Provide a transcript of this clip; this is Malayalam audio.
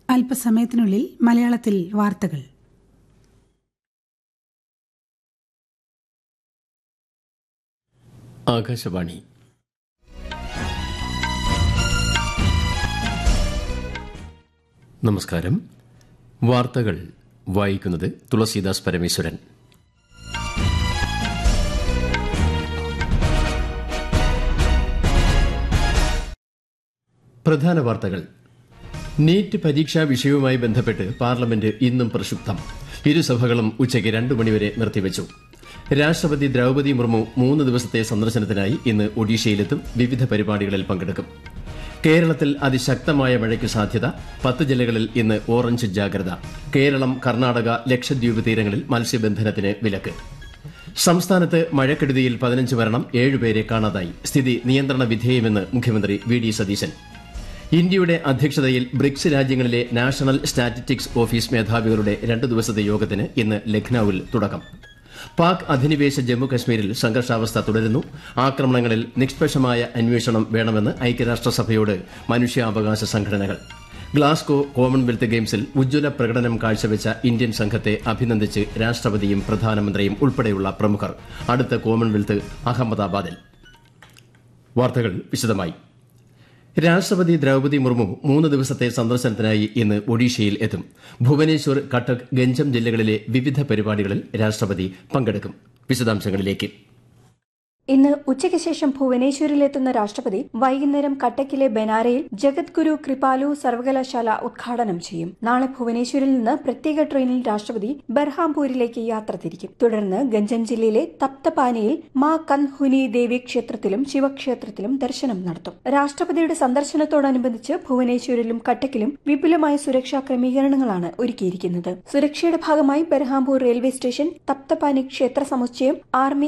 അല്പസമയത്തിനുള്ളിൽ മലയാളത്തിൽ വാർത്തകൾ ആകാശവാണി നമസ്കാരം വാർത്തകൾ വായിക്കുന്നത് തുളസീദാസ് പരമേശ്വരൻ പ്രധാന വാർത്തകൾ നീറ്റ് പരീക്ഷാ വിഷയവുമായി ബന്ധപ്പെട്ട് പാർലമെന്റ് ഇന്നും പ്രക്ഷുബ്ധം ഇരുസഭകളും ഉച്ചയ്ക്ക് രണ്ടു മണിവരെ നിർത്തിവച്ചു രാഷ്ട്രപതി ദ്രൌപതി മുർമു മൂന്ന് ദിവസത്തെ സന്ദർശനത്തിനായി ഇന്ന് ഒഡീഷയിലെത്തും വിവിധ പരിപാടികളിൽ പങ്കെടുക്കും കേരളത്തിൽ അതിശക്തമായ മഴയ്ക്ക് സാധ്യത പത്ത് ജില്ലകളിൽ ഇന്ന് ഓറഞ്ച് ജാഗ്രത കേരളം കർണാടക ലക്ഷദ്വീപ് തീരങ്ങളിൽ മത്സ്യബന്ധനത്തിന് വിലക്ക് സംസ്ഥാനത്ത് മഴക്കെടുതിയിൽ പതിനഞ്ച് മരണം ഏഴുപേരെ കാണാതായി സ്ഥിതി നിയന്ത്രണ വിധേയമെന്ന് മുഖ്യമന്ത്രി വി ഡി സതീശൻ ഇന്ത്യയുടെ അധ്യക്ഷതയിൽ ബ്രിക്സ് രാജ്യങ്ങളിലെ നാഷണൽ സ്റ്റാറ്റിസ്റ്റിക്സ് ഓഫീസ് മേധാവികളുടെ രണ്ടു ദിവസത്തെ യോഗത്തിന് ഇന്ന് ലഖ്നൌവിൽ തുടക്കം പാക് അധിനിവേശ ജമ്മുകശ്മീരിൽ സംഘർഷാവസ്ഥ തുടരുന്നു ആക്രമണങ്ങളിൽ നിഷ്പക്ഷമായ അന്വേഷണം വേണമെന്ന് ഐക്യരാഷ്ട്രസഭയോട് മനുഷ്യാവകാശ സംഘടനകൾ ഗ്ലാസ്കോ കോമൺവെൽത്ത് ഗെയിംസിൽ ഉജ്ജ്വല പ്രകടനം കാഴ്ചവെച്ച ഇന്ത്യൻ സംഘത്തെ അഭിനന്ദിച്ച് രാഷ്ട്രപതിയും പ്രധാനമന്ത്രിയും ഉൾപ്പെടെയുള്ള പ്രമുഖർ അടുത്ത കോമൺവെൽത്ത് അഹമ്മദാബാദിൽ വാർത്തകൾ വിശദമായി രാഷ്ട്രപതി ദ്രൌപതി മുർമു മൂന്ന് ദിവസത്തെ സന്ദർശനത്തിനായി ഇന്ന് ഒഡീഷയിൽ എത്തും ഭുവനേശ്വർ കട്ടക് ഗഞ്ചം ജില്ലകളിലെ വിവിധ പരിപാടികളിൽ രാഷ്ട്രപതി പങ്കെടുക്കും വിശദാംശങ്ങളിലേക്ക് ഇന്ന് ഉച്ചയ്ക്ക് ശേഷം ഭുവനേശ്വരിലെത്തുന്ന രാഷ്ട്രപതി വൈകുന്നേരം കട്ടക്കിലെ ബനാരയിൽ ജഗദ്ഗുരു കൃപാലു സർവകലാശാല ഉദ്ഘാടനം ചെയ്യും നാളെ ഭുവനേശ്വരിൽ നിന്ന് പ്രത്യേക ട്രെയിനിൽ രാഷ്ട്രപതി ബർഹാംപൂരിലേക്ക് യാത്ര തിരിക്കും തുടർന്ന് ഗഞ്ചം ജില്ലയിലെ തപ്തപാനിയിൽ മാ കൻഹുനി ദേവി ക്ഷേത്രത്തിലും ശിവക്ഷേത്രത്തിലും ദർശനം നടത്തും രാഷ്ട്രപതിയുടെ സന്ദർശനത്തോടനുബന്ധിച്ച് ഭുവനേശ്വരിലും കട്ടക്കിലും വിപുലമായ സുരക്ഷാ ക്രമീകരണങ്ങളാണ് ഒരുക്കിയിരിക്കുന്നത് സുരക്ഷയുടെ ഭാഗമായി ബർഹാംപൂർ റെയിൽവേ സ്റ്റേഷൻ തപ്തപാനി ക്ഷേത്ര സമുച്ചയം ആർമി